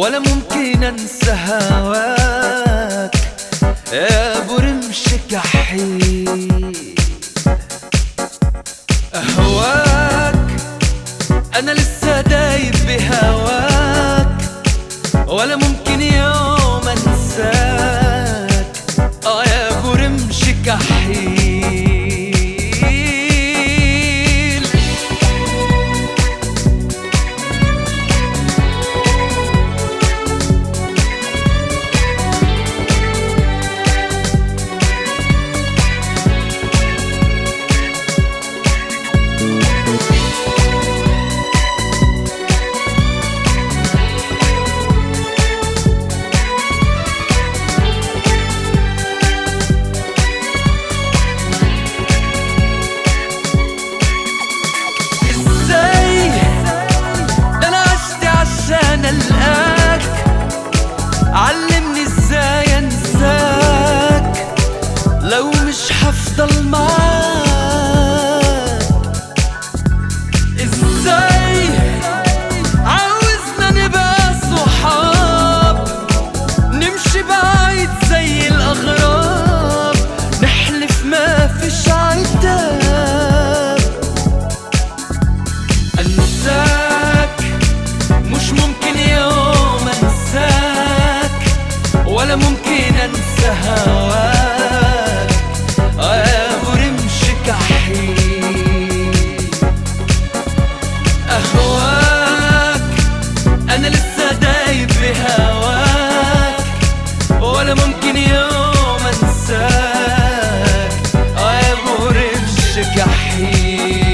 ولا ممكن انسى هواك يا ابو رمش كحيل اهواك انا لسه دايب بهواك ولا ممكن يوم انساك اه يا ابو رمش كحيل ازاي ده انا عشت عشان القاك علمني ازاي انساك لو مش هفضل معاك ازاي عاوزنا نبقى صحاب نمشي بعيد زي الاغراب نحلف ما فيش عتاب انساك مش ممكن يوم انساك ولا ممكن انسى هواك آه يا ابو رمش كحيل اهواك انا لسه دايب بهواك ولا ممكن يوم انساك آه يا ابو رمش كحيل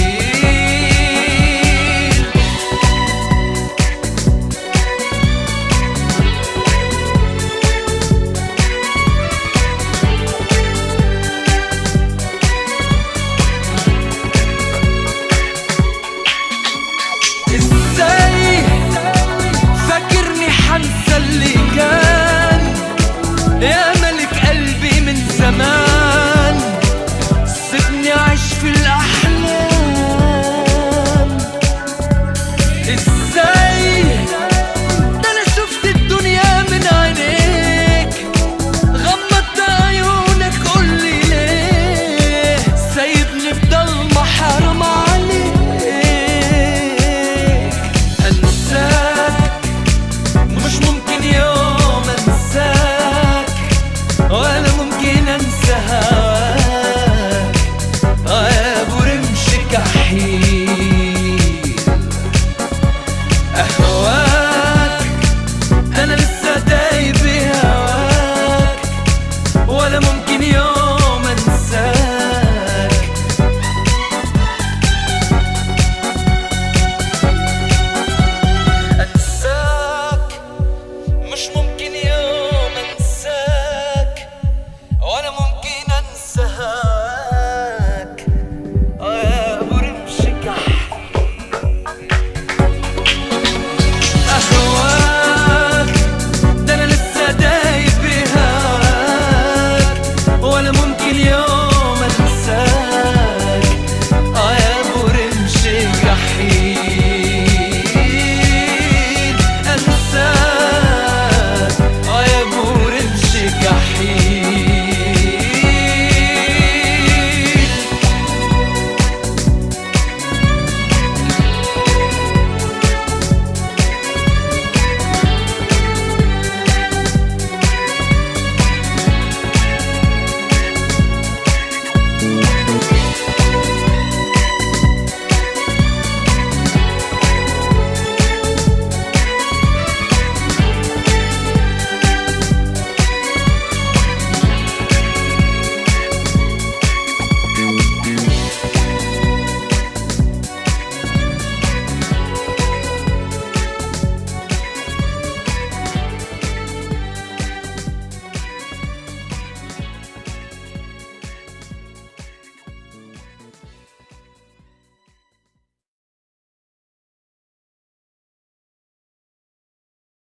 ازاي فاكرني حنسى اللي كان يا ملك قلبي من زمان سيبني اعيش في الاحلام ازاي ده انا شفت الدنيا من عينيك غمضت عيونك قولي ليه سايبني في ضلمة حرام عليك انساك مش ممكن يوم انساك ولا ممكن انسى هواك آه يا ابو رمش كحيل اهواك انا لسه